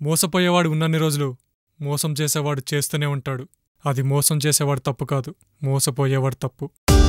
మోసపోయేవాడు ఉన్నన్ని రోజులు మోసం చేసేవాడు చేస్తూనే ఉంటాడు అది మోసం చేసేవాడు తప్పు కాదు మోసపోయేవాడు తప్పు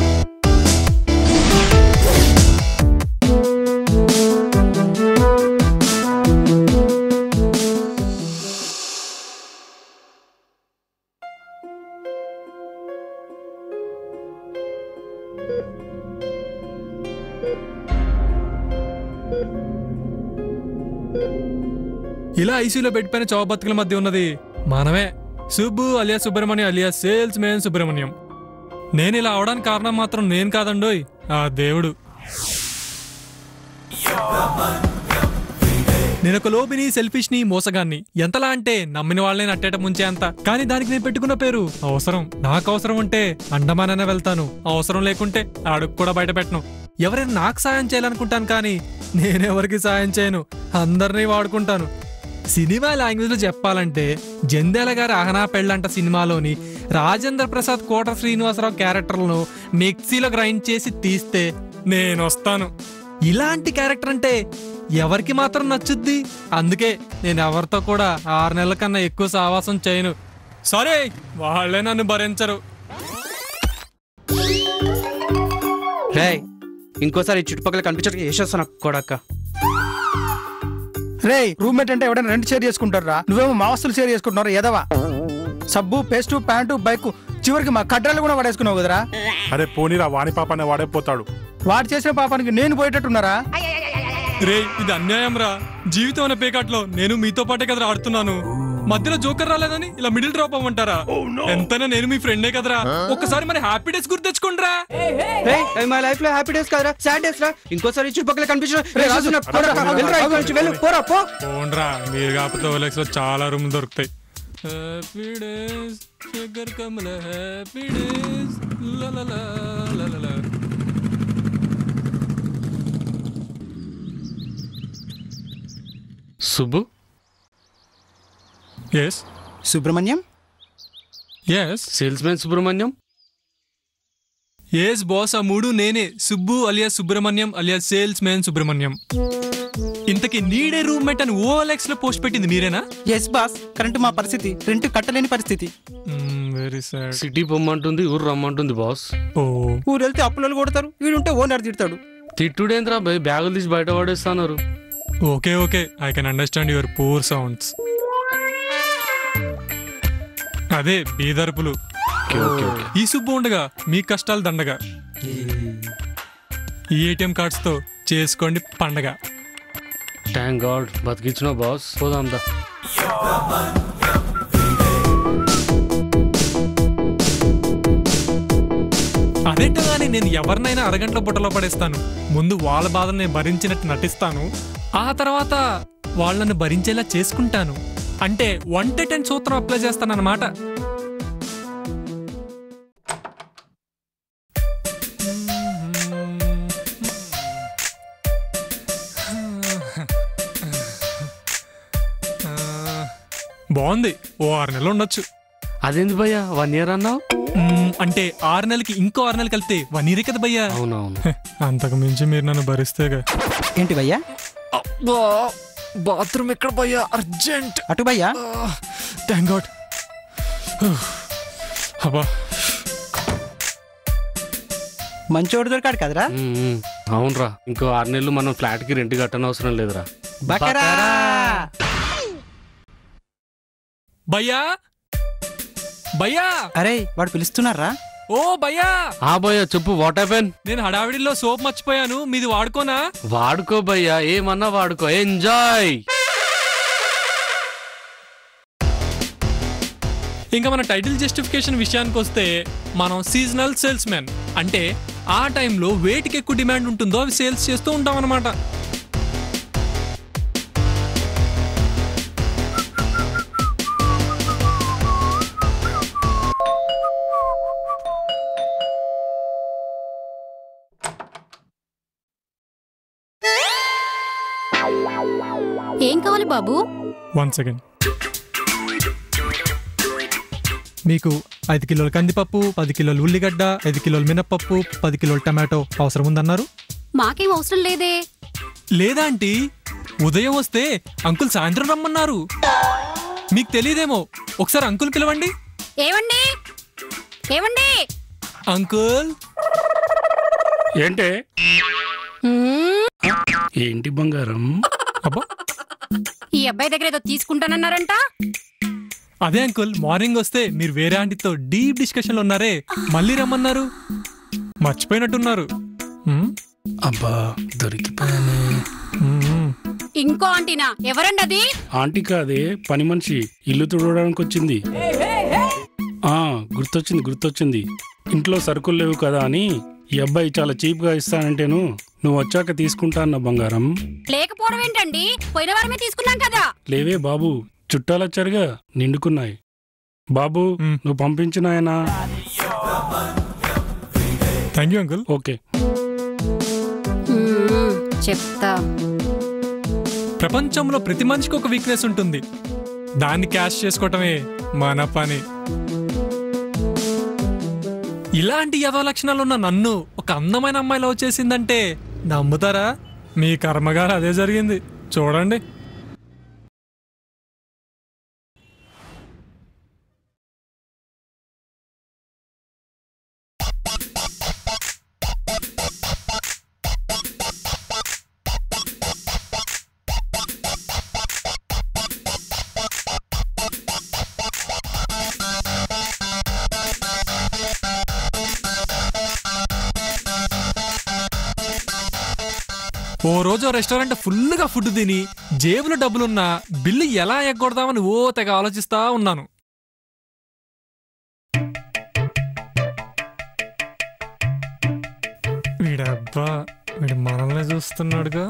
ఇలా ఐసీయూలో బెడ్ పైన చావు బతుకుల మధ్య ఉన్నది మనమే Subbu alias Subrahmanyam alias salesman Subrahmanyam నేను ఇలా అవడానికి కారణం మాత్రం నేను కాదండోయ్ ఆ దేవుడు నేను ఒక లోబిని సెల్ఫిష్ ని మోసగాన్ని ఎంతలా అంటే నమ్మిన వాళ్ళని నట్టేట ముంచే అంత కానీ దానికి నేను పెట్టుకున్న పేరు అవసరం నాకు అవసరం ఉంటే అండమాననే వెళ్తాను అవసరం లేకుంటే అడుగు కూడా బయట పెట్టను ఎవరైనా నాకు సాయం చేయాలనుకుంటాను కానీ నేనెవరికి సాయం చేయను అందరినీ వాడుకుంటాను సినిమా లాంగ్వేజ్ లో చెప్పాలంటే జంధ్యాల గారి అహనా పెళ్ళంట సినిమాలోని రాజేంద్ర ప్రసాద్ కోట శ్రీనివాసరావు క్యారెక్టర్లను మిక్సీలో గ్రైండ్ చేసి తీస్తే నేను వస్తాను ఇలాంటి క్యారెక్టర్ అంటే ఎవరికి మాత్రం నచ్చుద్ది అందుకే నేను ఎవరితో కూడా ఆరు నెలల కన్నా ఎక్కువ సావాసం చేయను సరే వాళ్ళే నన్ను భరించరు రే ఇంకోసారి ఈ చుట్టుపక్కల కనిపించడానికి వేసేస్తాను కొడక్క రే రూమ్మేట్ అంటే ఎవడైనా రెండు షేర్ చేసుకుంటారా నువ్వేమో మా వస్తువులు షేర్ చేసుకుంటున్నారు ఎదవా సబ్బు పేస్టు ప్యాంటు బైక్ చివరికి మా కడ్రాలు కూడా వాడేసుకున్నావు కదరా అరే పోనీరా వాణి పాపనే వాడే పోతాడు వాడు చేసిన పాపానికి నేను పోయేటట్టున్నారా రే ఇది అన్యాయం రా జీవితం అనే పేకాట్లో నేను మీతో పాటే కదరా ఆడుతున్నాను మధ్యలో జోకర్ రాలేదని ఇలా మిడిల్ డ్రాప్ అవ్వమంటారా ఎంతైనా నేను మీ ఫ్రెండే కదరా ఒక్కసారి మరి హ్యాపీ డేస్ గుర్తు తెచ్చుకోండిరా రే అవి మా లైఫ్ లో హ్యాపీ డేస్ కదరా సాడ్ డేస్ రా ఇంకోసారి ఈ చుట్టుపక్కల కనిపించడం రే, రాజు, వెళ్ళు పోరా పో పోండ్రా మీరు కాకపోతే ఓలెక్స్ లో చాలా రూమ్ దొరుకుతాయి happy days Shekhar Kamala happy days లలలా, లలలా. Subbu yes Subrahmanyam yes salesman Subrahmanyam yes boss ఆ మూడు నేనే Subbu alias Subrahmanyam alias salesman Subrahmanyam ఇంతకీ నీడే రూమ్మేట్ అని ఓఎల్ఎక్స్ లో పోస్ట్ పెట్టింది మీరేనా ఎస్ బాస్ కరెంట్ మా పరిస్థితి రెంట్ కట్టలేని పరిస్థితి వెరీ సాడ్ సిటీ పొమ్మంటుంది ఊరు రమ్మంటుంది బాస్ ఓ ఊరు వెళ్తే అప్పులలో కొడతారు వీడుంటే ఓనర్ తిడతాడు తిట్టుడేంద్రా భయ్ బ్యాగులు తీసి బయట పడేస్తున్నారు okay okay I can understand your poor sounds అదే బీదర్పులు ఓకే ఓకే ఓకే ఈ సుబ్బు ఉండగా మీ కష్టాలు దండగా ఈ ఏటీఎం కార్డ్స్ తో చేసుకోండి పండగ థ్యాంక్ గాడ్ బతికించిన బాస్ పోదాం దా అదేంటగాని నేను ఎవరినైనా అరగంటలో బుట్టలో పడేస్తాను ముందు వాళ్ళ బాధను నేను భరించినట్టు నటిస్తాను ఆ తర్వాత వాళ్ళని భరించేలా చేసుకుంటాను అంటే వన్ టు టెన్ సూత్రం అప్లై చేస్తాను అన్నమాట బాగుంది ఓ ఆరు నెలలు ఉండొచ్చు అదేంది భయ్యా వన్ ఇయర్ అన్నావు మ్మ్, అంటే ఆరు నెలలకి ఇంకో ఆరు నెలలు కలిపితే వన్ ఇయర్ కదా భయ్యా అవునవును హె, అంతకు మించి మీరు నన్ను భరిస్తేగా ఏంటి భయ్యా బాత్రూమ్ ఎక్కడ భయ్యా అర్జెంట్ అటు భయ్యా థ్యాంక్ గాడ్ అబ్బా మంచోడు దొరికాడు కదరా ఉమ్, ఉమ్. అవునరా ఇంకో ఆరు నెలలు మనం ఫ్లాట్ కి రెంట్ కట్టనవసరం లేదురా బకరా భయ్యా భయ్యా అరే వాడు పిలుస్తున్నారా ఓ భయ్యా ఆ భయ్యా చెప్పు వాట్ హ్యాపెన్ నేను హడావిడిలో సోప్ మర్చిపోయాను మీది వాడుకోనా వాడుకో భయ్యా ఏమన్నా వాడుకో ఎంజాయ్ ఇంకా మన టైటిల్ జస్టిఫికేషన్ విషయానికి వస్తే మనం సీజనల్ సేల్స్ మెన్ అంటే ఆ టైంలో వేటికి ఎక్కువ డిమాండ్ ఉంటుందో అవి సేల్స్ చేస్తూ ఉంటాం అనమాట ఏం కావాలి బాబు వన్ సెకండ్ మీకు ఐదు కిలోల కందిపప్పు పది కిలోల ఉల్లిగడ్డ ఐదు కిలోల మినప్పప్పు పది కిలోల టమాటో అవసరం ఉందన్నారు మాకేం అవసరం లేదే లేదా ఆంటీ ఉదయం వస్తే అంకుల్ సాయంత్రం రమ్మన్నారు మీకు తెలియదేమో ఒకసారి అంకుల్ పిలవండి ఏమండి ఏమండి అంకుల్ ఏంటే హ్మ్, ఏంటి బంగారం అబ్బా ఈ అబ్బాయి దగ్గర ఏదో తీసుకుంటానన్నారంట అదే అంకుల్ మార్నింగ్ వస్తే మీరు వేరే ఆంటీతో డీప్ డిస్కషన్ లో ఉన్నారే మళ్ళీ రమ్మన్నారు మర్చిపోయినట్టున్నారు హ్మ్? అబ్బా దొరికిపోయానే హ్మ్. ఇంకో ఆంటీనా ఎవరండి అది ఆంటీ కాదే పని మనిషి ఇల్లు తుడవడానికి వచ్చింది ఆ గుర్తొచ్చింది గుర్తొచ్చింది ఇంట్లో సరుకులు లేవు కదా అని ఈ అబ్బాయి చాలా చీప్ గా ఇస్తానంటేను నువ్వు వచ్చాక తీసుకుంటా అన్న బంగారం లేకపోవడం ఏంటండి పోయిన వారమే తీసుకున్నాం కదా లేవే బాబు చుట్టాలు వచ్చారుగా నిండుకున్నాయి బాబు మ్. నువ్వు పంపించిన ఆయన థ్యాంక్ యూ అంకుల్ ఓకే హ్మ్, చెప్తా ప్రపంచంలో ప్రతి మనిషికి ఒక వీక్నెస్ ఉంటుంది దాన్ని క్యాష్ చేసుకోవటమే మన పని ఇలాంటి యవ లక్షణాలు ఉన్న నన్ను ఒక అందమైన అమ్మాయి లవ్ చేసిందంటే నమ్ముతారా మీ కర్మగారు అదే జరిగింది చూడండి ఓ రోజు రెస్టారెంట్ ఫుల్గా ఫుడ్ తిని జేబులో డబ్బులున్నా బిల్లు ఎలా ఎగ్గొడదామని ఓ తెగ ఆలోచిస్తా ఉన్నాను వీడబ్బా వీడు మనల్ని చూస్తున్నాడుగా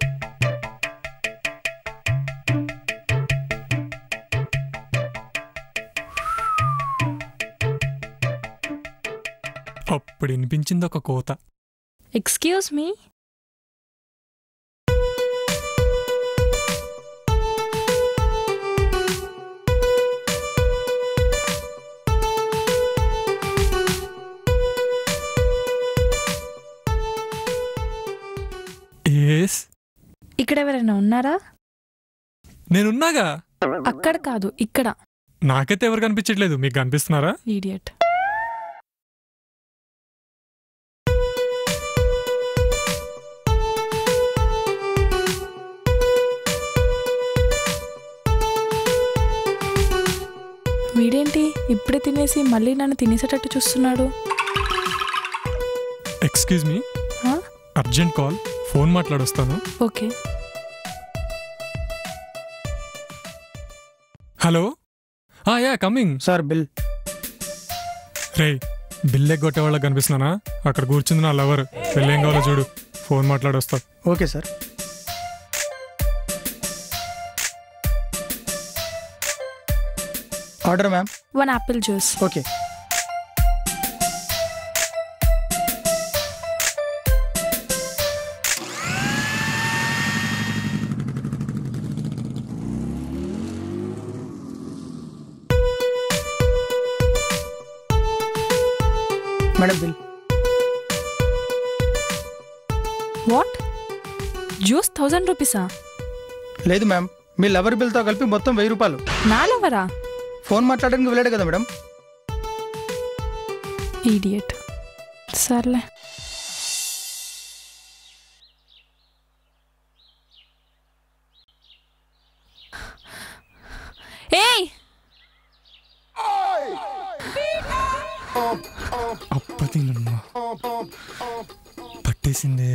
అప్పుడు వినిపించింది ఒక కోత ఎక్స్క్యూజ్ మీ ఏస్ ఇక్కడ ఎవరైనా ఉన్నారా నేనున్నాగా అక్కడ కాదు ఇక్కడ నాకైతే ఎవరు కనిపించట్లేదు మీకు కనిపిస్తున్నారా ఈడియట్ వీడేంటి ఇప్పుడే తినేసి మళ్ళీ నన్ను తినేసేటట్టు చూస్తున్నాడు ఎక్స్క్యూజ్ మీ హా? అర్జెంట్ కాల్ ఫోన్ మాట్లాడొస్తాను ఓకే హలో ఆ యా కమింగ్ సార్ బిల్ రే బిల్ ఎగ్గొట్టే వాళ్ళకి కనిపిస్తున్నానా అక్కడ కూర్చుంది నా లవర్ వెళ్ళేం కావాలో చూడు ఫోన్ మాట్లాడొస్తా okay sir order ma'am one apple juice okay madam bill what juice thousand రూపీసా లేదు మ్యామ్ మీ లవర్ బిల్తో కలిపి మొత్తం వెయ్యి రూపాయలు నాలెవరా ఫోన్ మాట్లాడడానికి వెళ్ళాడు కదా మేడం ఈడియట్ సర్లే ఏయ్ అప్పతినమ్మా పట్టేసిందే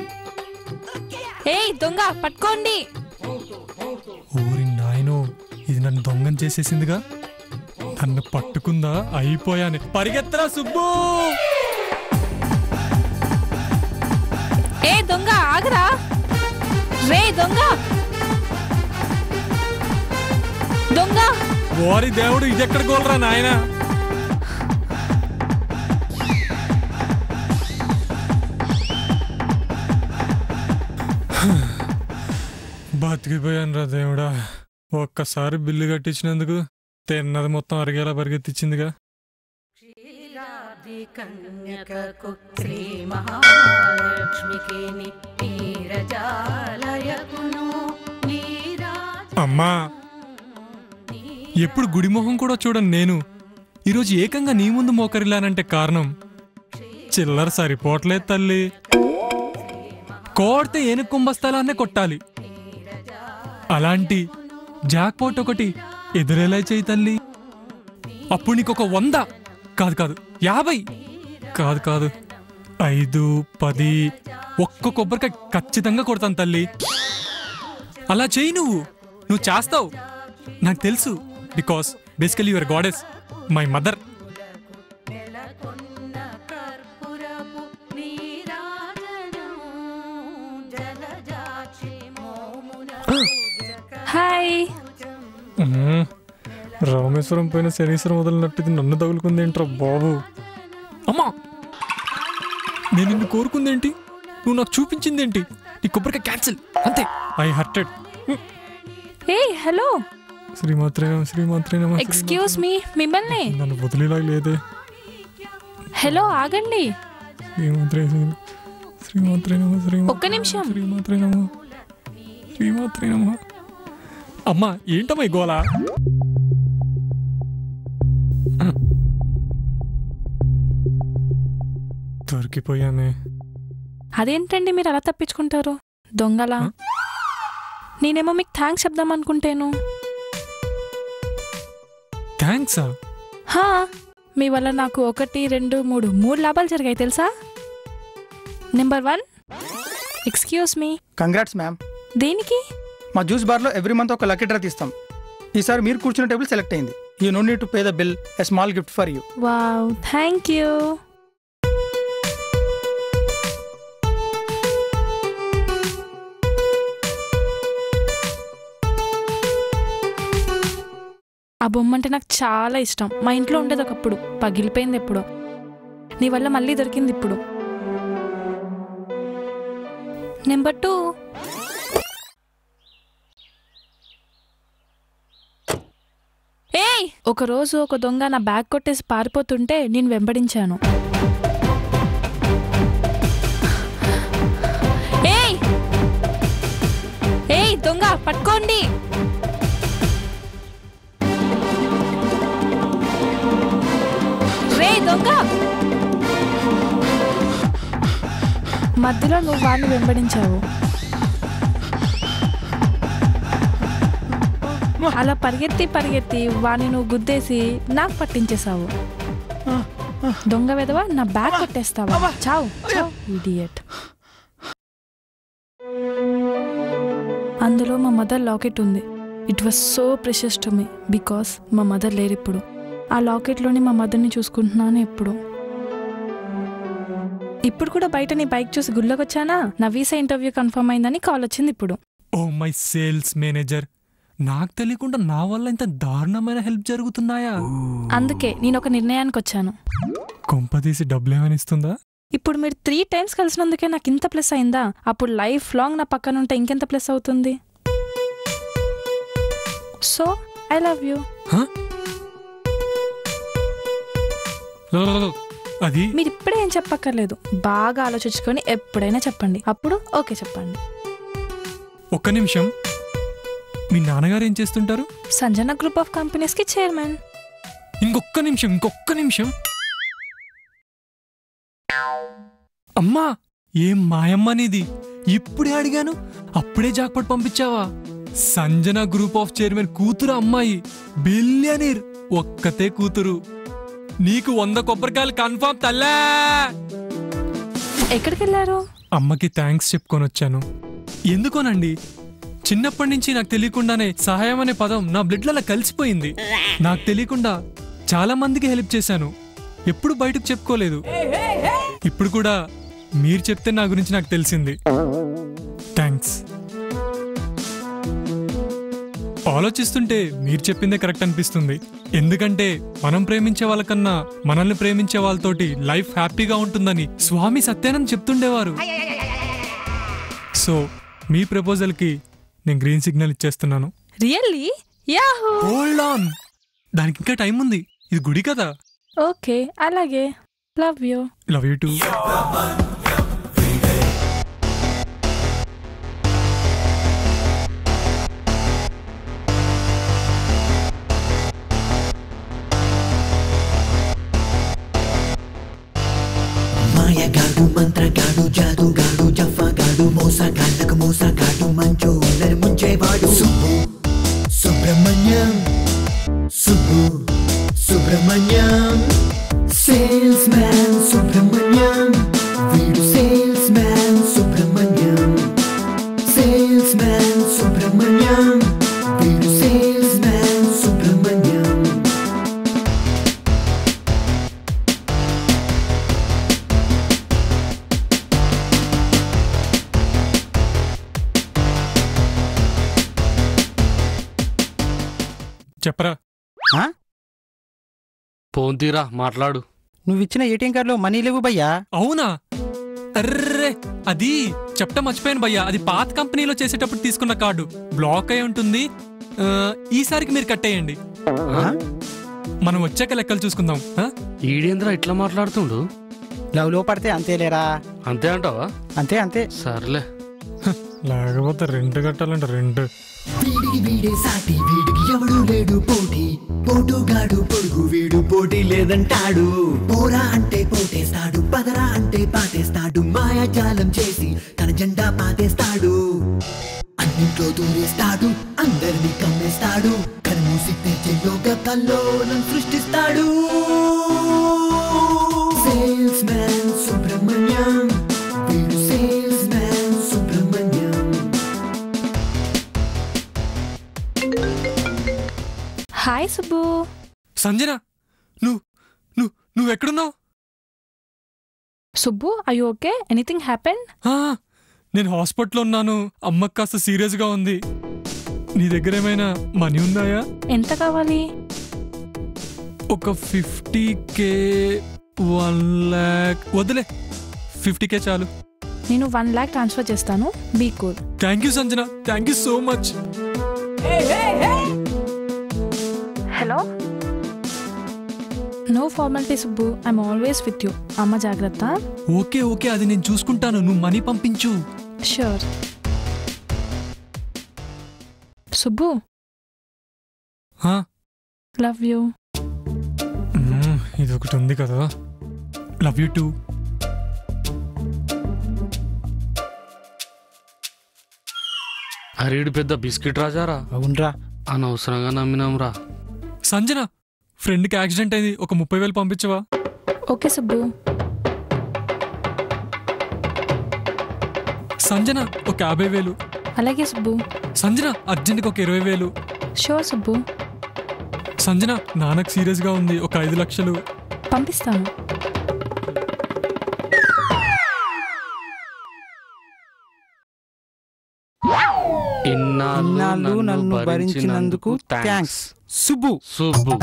ఏయ్ దొంగ పట్టుకోండి ఊరి నాయనో ఇది నన్ను దొంగం చేసేసిందిగా నన్ను పట్టుకుందా అయిపోయాను పరిగెత్తరా సుబ్బు ఏ దొంగ ఆగరా రే దొంగ దొంగ ఓరి దేవుడు ఇది ఎక్కడ గోలరా నాయనా బతికిపోయాను రా దేవుడా ఒక్కసారి బిల్లు కట్టించినందుకు తిన్నది మొత్తం అరిగేలా పరిగెత్తిచ్చిందిగా కన్యకకు శ్రీ మహాలక్ష్మికి నీరజాలయకును అమ్మా ఎప్పుడు గుడిమొహం కూడా చూడను నేను ఈరోజు ఏకంగా నీ ముందు మోకరిల్లానంటే కారణం చిల్లర సరిపోవట్లేదు తల్లి కోడితే ఏనుగు కుంభస్థలాన్నే కొట్టాలి అలాంటి జాక్పాట్ ఒకటి ఎదురేలా చేయి తల్లి అప్పుడు నీకు ఒక వంద కాదు కాదు యాభై కాదు కాదు ఐదు పది ఒక్క కొబ్బరికాయ ఖచ్చితంగా కొడతాను తల్లి అలా చేయి నువ్వు నువ్వు చేస్తావు నాకు తెలుసు because basically your goddess my mother నెలకొన్న కర్పూరపు నీరాజనం జలజాక్షి మోమున హాయ్ రామేశ్వరం పైన శనీశ్వరం వదిలినట్టుది నన్ను తగులుకుందేంట్రా బాబు అమ్మా నేను నిన్ను కోరుకుందేంటి నువ్వు నాకు చూపించిందేంటి నీ కొబ్బరికాయ క్యాన్సిల్ అంతే ఐ హర్టెడ్ ఏ హలో శ్రీమాత్రే నమః, శ్రీమాత్రే నమః, ఎక్స్క్యూజ్ మీ మిమ్మల్ని నన్ను వదిలేలా లేదే హలో ఆగండి శ్రీమాత్రే శ్రీ- శ్రీమాత్రే నమః, శ్రీమాత్రే ఒక్క నిమిషం. నమః, శ్రీమాత్రే నమః, శ్రీమాత్రే నమః. అమ్మా ఏంటమ్మా ఈ గోల దొరికిపోయామే అదేంటండి మీరు అలా తప్పించుకుంటారు దొంగలా హ? నేనేమో మీకు థ్యాంక్స్ చెప్దాం అనుకుంటేను థ్యాంక్సా హా మీ వల్ల నాకు ఒకటి రెండు మూడు మూడు లాభాలు జరిగాయి తెలుసా number one excuse me congrats ma'am దేనికి మా జ్యూస్ బార్లో ఎవ్రీ మంత్ ఒక లక్కీ డ్రా తీస్తాం ఈసారి మీరు కూర్చున్న టేబుల్ సెలెక్ట్ అయింది you no need to pay the bill a small gift for you wow thank you ఆ బొమ్మ అంటే నాకు చాలా ఇష్టం మా ఇంట్లో ఉండేది ఒకప్పుడు పగిలిపోయింది ఎప్పుడో నీ వల్ల మళ్ళీ దొరికింది ఇప్పుడు నెంబర్ టూ ఏయ్ ఒకరోజు ఒక దొంగ నా బ్యాగ్ కొట్టేసి పారిపోతుంటే నేను వెంబడించాను ఏయ్ ఏయ్ దొంగ పట్టుకోండి రే దొంగ మధ్యలో నువ్వు వాడిని వెంబడించావు అలా పరిగెత్తి పరిగెత్తి వాడిని నువ్వు గుద్దేసి నాకు పట్టించేసావు దొంగ వెదవా నా బ్యాగ్ కొట్టేస్తావా చావు చావు ఇడియట్ అందులో మా మదర్ లాకెట్ ఉంది it was so precious to me because మా మదర్ లేరు ఇప్పుడు ఆ లాకెట్లోని మా మదర్ని చూసుకుంటున్నాను ఎప్పుడు ఇప్పుడు కూడా బయట నీ బైక్ చూసి గుళ్ళకొచ్చానా నా వీసా ఇంటర్వ్యూ కన్ఫర్మ్ అయిందని కాల్ వచ్చింది ఇప్పుడు ఓ మై సేల్స్ మేనేజర్ నాకు తెలియకుండా నా వల్ల ఇంత దారుణమైన హెల్ప్ జరుగుతున్నాయా అందుకే నేను ఒక నిర్ణయానికి వచ్చాను కొంపదీసి డబ్బులు ఏమైనా ఇస్తుందా ఇప్పుడు మీరు త్రీ టైమ్స్ కలిసినందుకే నాకు ఇంత ప్లస్ అయిందా అప్పుడు లైఫ్ లాంగ్ నా పక్కన ఉంటే ఇంకెంత ప్లస్ అవుతుంది సో ఐ లవ్ యూ లో, లో, లో. అది మీరు ఇప్పుడే ఏం చెప్పక్కర్లేదు బాగా ఆలోచించుకొని ఎప్పుడైనా చెప్పండి అప్పుడు ఓకే చెప్పండి ఒక్క నిమిషం మీ నాన్నగారు ఏం చేస్తుంటారు సంజన గ్రూప్ ఆఫ్ కంపెనీస్ కి చైర్మన్ ఇంకొక్క నిమిషం ఇంకొక్క నిమిషం అమ్మా ఏం మాయమ్మ నీది ఇప్పుడే అడిగాను అప్పుడే జాక్పట్ పంపించావా సంజన గ్రూప్ ఆఫ్ చైర్మన్ కూతురు అమ్మాయి బిలియనీర్ ఒక్కతే కూతురు నీకు వంద కొబ్బరికాయలు కన్ఫామ్ తల్లా ఎక్కడికి వెళ్ళారు అమ్మకి థ్యాంక్స్ చెప్పుకొని వచ్చాను ఎందుకోనండి చిన్నప్పటి నుంచి నాకు తెలియకుండానే సహాయం అనే పదం నా బ్లడ్లలో కలిసిపోయింది నాకు తెలియకుండా చాలా మందికి హెల్ప్ చేశాను ఎప్పుడు బయటకు చెప్పుకోలేదు ఇప్పుడు కూడా మీరు చెప్తే నా గురించి నాకు తెలిసింది థ్యాంక్స్ ఆలోచిస్తుంటే మీరు చెప్పిందే కరెక్ట్ అనిపిస్తుంది ఎందుకంటే మనం ప్రేమించే వాళ్ళకన్నా మనల్ని ప్రేమించే వాళ్ళతోటి లైఫ్ హ్యాపీగా ఉంటుందని స్వామి సత్యానంద్ చెప్తుండేవారు సో మీ ప్రపోజల్కి నేను గ్రీన్ సిగ్నల్ ఇచ్చేస్తున్నాను రియల్లీ యాహూ హోల్డ్ ఆన్ దానికి ఇంకా టైం ఉంది ఇది గుడి కదా ఓకే అలాగే love you love you too మాయగాడు మంత్రగాడు జాదుగాడు జఫాగాడు మోసగాళ్ళకు మోసగాడు మంచోళ్ళని ముంచేవాడు సుబ్బు సుబ్రహ్మణ్యం సుబ్బు సుబ్రహ్మణ్యం సేల్స్ మ్యాన్ సుబ్రహ్మణ్యం వీడు salesman Subrahmanyam salesman Subrahmanyam వీడు సేల్స్ మ్యాన్ సుబ్రహ్మణ్యం చెప్పరా పోంతీరా మాట్లాడు నువ్వు ఇచ్చిన ఏటీఎం కార్డులో మనీ లేవు భయ్యా అవునా అర్రే అది చెప్పటం మర్చిపోయాను భయ్యా అది పాత కంపెనీలో చేసేటప్పుడు తీసుకున్న కార్డు బ్లాక్ అయి ఉంటుంది ఆ, ఈసారికి మీరు కట్టేయండి మనం వచ్చాక లెక్కలు చూసుకుందాం ఆ? ఈడేంద్రా ఇట్లా మాట్లాడుతుండు లవ్ లో పడితే అంతేలేరా అంతే అంటావా అంతే అంతే సర్లే లేకపోతే రెంట్ కట్టాలంటే రెంట్ వీడికి వీడే సాటి వీడికి ఎవడు లేడు పోటీ పోటుగాడు పొడుగు వీడు పోటీ లేదంటాడు పోరా అంటే పోటేస్తాడు పదరా అంటే పాటేస్తాడు మాయాజాలం చేసి తన జెండా పాతేస్తాడు అన్నింట్లో దూరేస్తాడు అందరినీ కమ్మేస్తాడు కనుమూసి తెచ్చే యోగ కల్లోలం సృష్టిస్తాడు సేల్స్ మ్యాన్ సుబ్రహ్మణ్యం వీడు salesman Subrahmanyam hi Subbu Sanjana నువ్వు నువ్వు నువ్వు ఎక్కడున్నావు Subbu I okay anything happen ఆ, నేను హాస్పిటల్లో ఉన్నాను అమ్మకి కాస్త సీరియస్గా ఉంది నీ దగ్గర ఏమైనా మనీ ఉందాయా ఎంత కావాలి ఒక ఫిఫ్టీ కే వన్ ల్యాక్ వదిలే ఫిఫ్టీ కే చాలు నేను వన్ ల్యాక్ ట్రాన్స్ఫర్ చేస్తాను be cool thank you Sanjana thank you so much hello no formality Subbu I'm always with you అమ్మ జాగ్రత్త ఓకే ఓకే అది నేను చూసుకుంటాను నువ్వు మనీ పంపించు షూర్ సుబ్బు హా? లవ్ యూ మ్మ్, ఇది ఒకటి ఉంది కదా లవ్ యూ టూ అరేడు పెద్ద బిస్కెట్ రాజారా అవునరా అనవసరంగా నమ్మినాంరా సంజన ఫ్రెండ్కి యాక్సిడెంట్ అయింది ఒక ముప్పై వేలు పంపించవా ఓకే సుబ్బు సంజన ఒక యాభై వేలు అలాగే సుబ్బు సంజన అర్జెంట్కి ఒక ఇరవై వేలు షూర్ సుబ్బు సంజన నాన్నకు సీరియస్గా ఉంది ఒక ఐదు లక్షలు పంపిస్తాను ఇన్నాళ్ళు ఇన్నాళ్ళు నన్ను భరించినందుకు థ్యాంక్స్ సుబ్బు సుబ్బు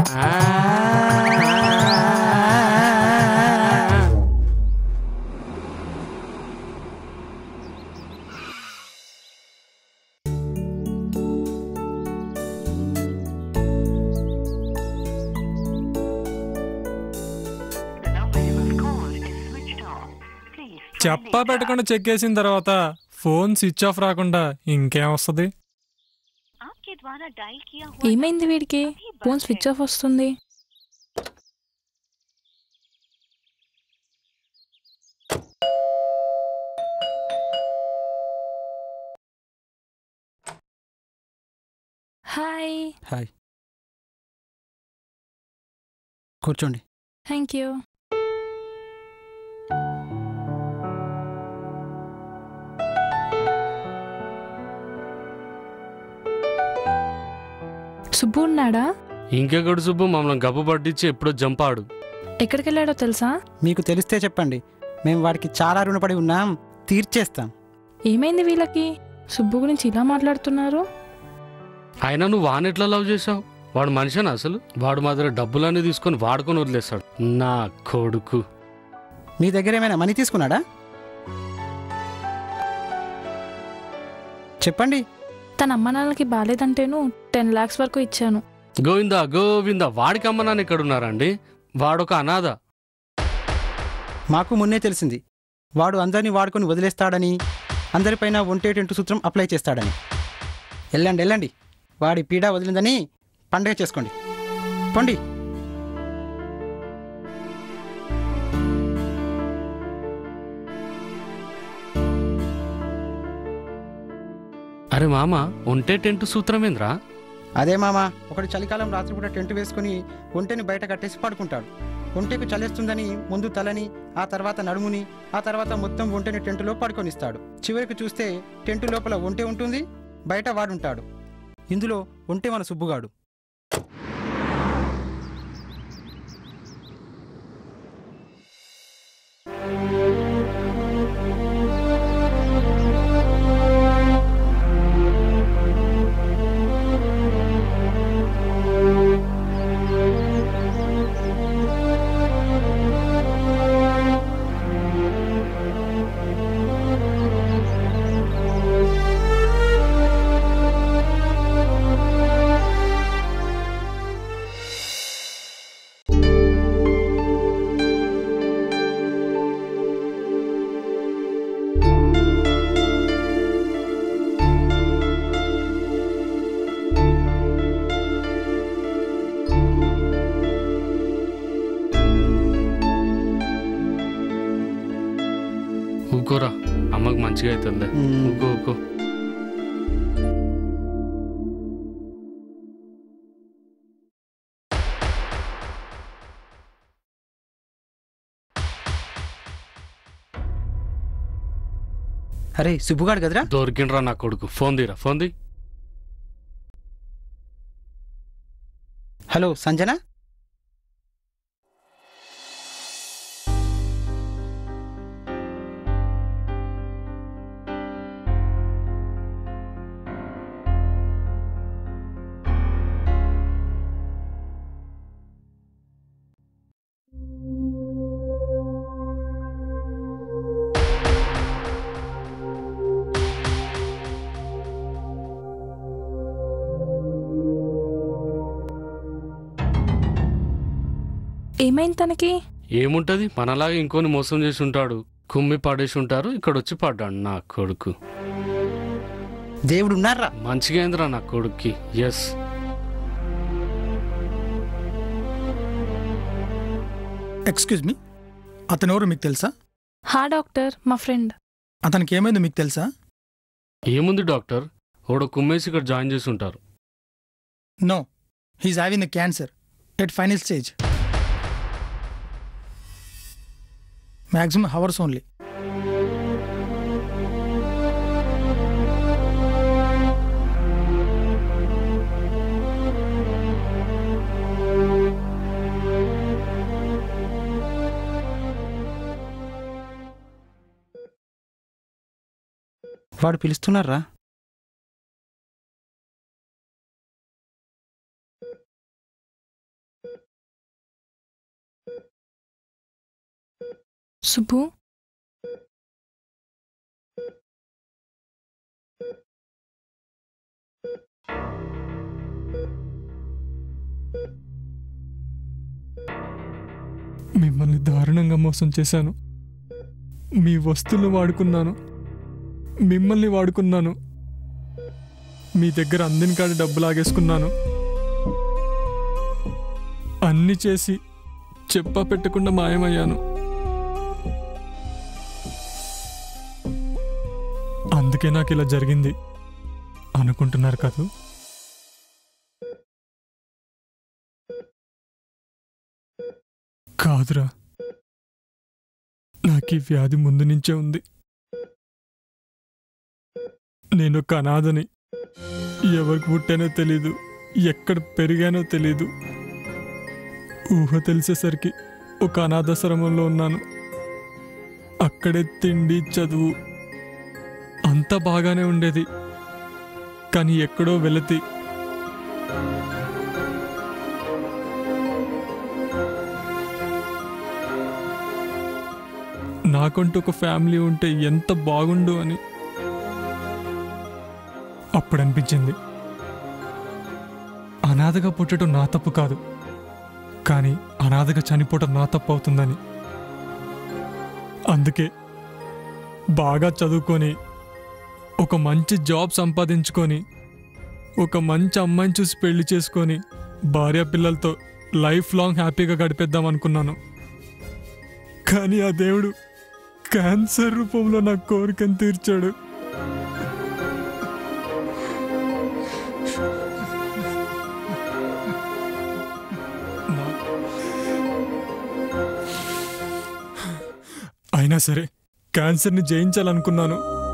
చెప్పా పెట్టకుండా చెక్ చేసిన తర్వాత ఫోన్ స్విచ్ ఆఫ్ రాకుండా ఇంకేం వస్తుంది ఏమైంది వీడికి ఫోన్ స్విచ్ ఆఫ్ వస్తుంది హాయ్ హాయ్ కూర్చోండి థ్యాంక్ యూ సుబ్బు ఉన్నాడా ఇంకెక్కడు సుబ్బు మమ్మల్ని గబ్బు పట్టించి ఎప్పుడో జంపాడు ఎక్కడికి వెళ్ళాడో తెలుసా మీకు తెలిస్తే చెప్పండి మేము వాడికి చాలా రుణపడి ఉన్నాం తీర్చేస్తాం ఏమైంది వీళ్ళకి సుబ్బు గురించి ఇలా మాట్లాడుతున్నారు అయినా నువ్వు వానెట్లా లవ్ చేసావు వాడు మనిషినా అసలు వాడు మా దగ్గర డబ్బులన్నీ తీసుకొని వాడుకొని వదిలేస్తాడు నా కొడుకు మీ దగ్గర ఏమైనా మనీ తీసుకున్నాడా చెప్పండి తన అమ్మ నాన్నలకి బాగాలేదంటేను టెన్ లాక్స్ వరకు ఇచ్చాను గోవిందా గోవిందా వాడికి అమ్మ నాన్న ఎక్కడున్నారండి వాడొక అనాథ మాకు మున్నే తెలిసింది వాడు అందరినీ వాడుకొని వదిలేస్తాడని అందరిపైన ఒంటేటెంటు సూత్రం అప్లై చేస్తాడని వెళ్ళండి వెళ్ళండి వాడి పీడ వదిలిందని పండగ చేసుకోండి పొండి అరే మామ ఉంటే టెంట్ సూత్రమేంద్రా అదే మామ ఒకటి చలికాలం రాత్రిపూట టెంట్ వేసుకుని ఒంటెని బయట కట్టేసి పడుకుంటాడు ఒంటెకు చలేస్తుందని ముందు తలని ఆ తర్వాత నడుముని ఆ తర్వాత మొత్తం ఒంటెని టెంటులో పడుకొనిస్తాడు చివరికి చూస్తే టెంటు లోపల ఒంటె ఉంటుంది బయట వాడుంటాడు ఇందులో ఒంటె మన సుబ్బుగాడు ఊకోరా అమ్మకి మంచిగా అవుతుందిలే మ్మ్. ఊకో ఊకో అరే సుబ్బుగాడు కదరా దొరికిండ్రా నా కొడుకు ఫోన్ తీరా ఫోన్ తీ హలో సంజన ఏమైంది తనకి ఏముంటది మనలాగా ఇంకోని మోసం చేసి ఉంటాడు కుమ్మి పడేసి ఉంటారు ఇక్కడ వచ్చి పడ్డాడు నా కొడుకు దేవుడు ఉన్నారా మంచిగా అయిందిరా నా కొడుక్కి ఎస్ ఎక్స్క్యూజ్ మీ అతను ఎవరు మీకు తెలుసా హా డాక్టర్ మా ఫ్రెండ్ అతనికి ఏమైందో మీకు తెలుసా ఏముంది డాక్టర్ ఓడ కుమ్మేసి ఇక్కడ జాయిన్ చేసి ఉంటారు no he's having the cancer at final stage maximum hours only వాడు పిలుస్తున్నారా సుబ్బు మిమ్మల్ని దారుణంగా మోసం చేశాను మీ వస్తువులు వాడుకున్నాను మిమ్మల్ని వాడుకున్నాను మీ దగ్గర అందిన కాడ డబ్బు లాగేసుకున్నాను అన్ని చేసి చెప్పా పెట్టకుండా మాయమయ్యాను అందుకే నాకు ఇలా జరిగింది అనుకుంటున్నారు కదూ కాదురా నాకు ఈ వ్యాధి ముందు నుంచే ఉంది నేను ఒక అనాథని ఎవరికి పుట్టానో తెలీదు ఎక్కడ పెరిగానో తెలీదు ఊహ తెలిసేసరికి ఒక అనాథాశ్రమంలో ఉన్నాను అక్కడే తిండి చదువు అంతా బాగానే ఉండేది కానీ ఎక్కడో వెళతి నాకంటూ ఒక ఫ్యామిలీ ఉంటే ఎంత బాగుండు అని అప్పుడు అనిపించింది అనాథగా పుట్టడం నా తప్పు కాదు కానీ అనాథగా చనిపోవటం నా తప్పు అవుతుందని అందుకే బాగా చదువుకొని ఒక మంచి జాబ్ సంపాదించుకొని ఒక మంచి అమ్మాయిని చూసి పెళ్లి చేసుకొని భార్య పిల్లలతో లైఫ్ లాంగ్ హ్యాపీగా గడిపేద్దాం అనుకున్నాను కానీ ఆ దేవుడు క్యాన్సర్ రూపంలో నా కోరికను తీర్చాడు అయినా సరే క్యాన్సర్ని జయించాలనుకున్నాను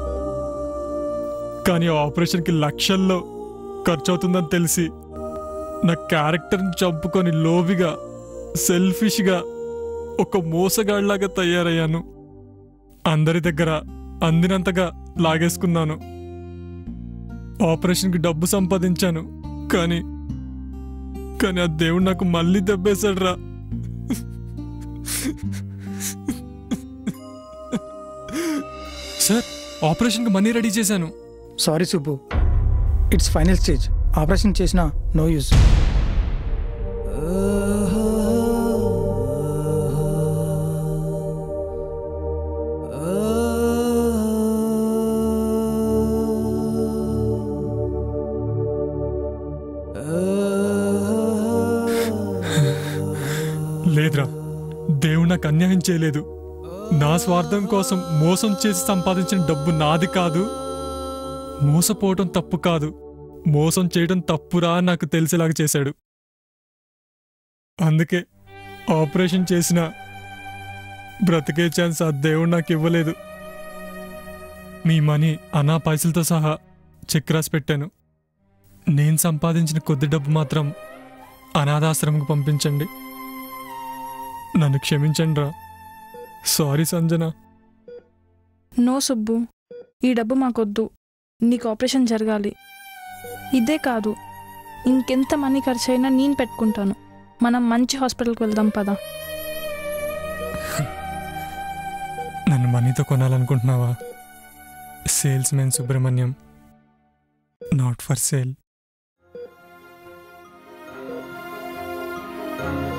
కానీ ఆ ఆపరేషన్కి లక్షల్లో ఖర్చు అవుతుందని తెలిసి నా క్యారెక్టర్ని చంపుకొని లోబిగా సెల్ఫిష్గా ఒక మోసగాడిలాగా తయారయ్యాను అందరి దగ్గర అందినంతగా లాగేసుకున్నాను ఆపరేషన్కి డబ్బు సంపాదించాను కానీ కానీ ఆ దేవుడు నాకు మళ్ళీ దెబ్బేశాడు రా సార్ ఆపరేషన్కి మనీ రెడీ చేశాను sorry Subbu it's final stage operation చేసినా నో యూస్ లేదురా దేవుడు నాకు అన్యాయం చేయలేదు నా స్వార్థం కోసం మోసం చేసి సంపాదించిన డబ్బు నాది కాదు మోసపోవటం తప్పు కాదు మోసం చేయడం తప్పురా అని నాకు తెలిసేలాగా చేశాడు అందుకే ఆపరేషన్ చేసిన బ్రతికే ఛాన్స్ ఆ దేవుడు నాకు ఇవ్వలేదు మీ మనీ అనా పైసలతో సహా చెక్ రాసి పెట్టాను నేను సంపాదించిన కొద్ది డబ్బు మాత్రం అనాథాశ్రమంకి పంపించండి నన్ను క్షమించండి రా సారీ సంజన నో సుబ్బు ఈ డబ్బు మాకొద్దు నీకు ఆపరేషన్ జరగాలి ఇదే కాదు ఇంకెంత మనీ ఖర్చు అయినా నేను పెట్టుకుంటాను మనం మంచి హాస్పిటల్కి వెళ్దాం పదా నన్ను మనీతో కొనాలనుకుంటున్నావా salesmen Subrahmanyam not for sale